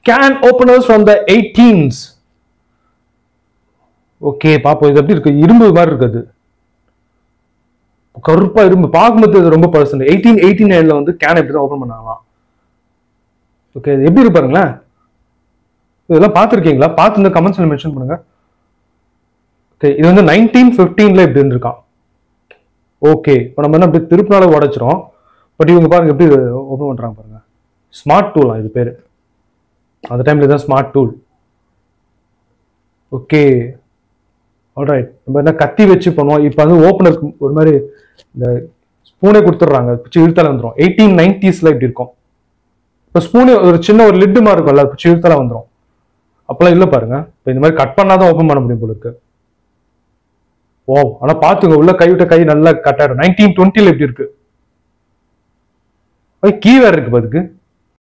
can openers from the eighties okay பாப்போம் இது எப்படி இருக்கு இரும்பு மாதிரி இருக்குது கருப்பா இரும்பு பார்க்கும்போது இது ரொம்ப பர்சன்ட் எயிட்டீன் எயிட்டி நைன்ல வந்து கேன் எப்படி தான் ஓப்பன் பண்ணாங்களாம் ஓகே இது எப்படி இருக்கு பாருங்களேன் இதெல்லாம் பார்த்துருக்கீங்களா பார்த்து இந்த கமெண்ட்ஸ்ல மென்ஷன் பண்ணுங்க ஓகே இது வந்து நைன்டீன் ஃபிஃப்டீன்ல இப்படி இருந்திருக்கான் ஓகே இப்போ நம்ம என்ன அப்படி திருப்பினால உடைச்சிரும் பட் இவங்க பாருங்க எப்படி ஓப்பன் பண்றாங்க பாருங்க ஸ்மார்ட் டூலா இது பேரு அந்த டைம்ல தான் ஸ்மார்ட் டூல் ஓகே ஆல்ரைட் நம்ம என்ன கத்தி வச்சு பண்ணுவோம் இப்போ வந்து ஓப்பனர் ஒரு மாதிரி இந்த ஸ்பூனே கொடுத்துட்றாங்க பிடிச்சி இழுத்தால வந்துடும் எயிட்டீன் நைன்டிஸ்ல இப்படி இருக்கும் இப்போ ஸ்பூனே ஒரு சின்ன ஒரு லிட்டு மாதிரி இருக்கும்ல பிடிச்சி இழுத்தால வந்துடும் அப்பெல்லாம் இல்லை பாருங்க இப்போ இந்த மாதிரி கட் பண்ணாதான் ஓப்பன் பண்ண முடியும் போல இருக்கு ஓ ஆனா பாத்துங்க உள்ள கை விட்ட கை நல்லா கட் ஆயிடும் நைன்டீன் டுவெண்ட்டில எப்படி இருக்கு கீ வேற இருக்கு அதுக்கு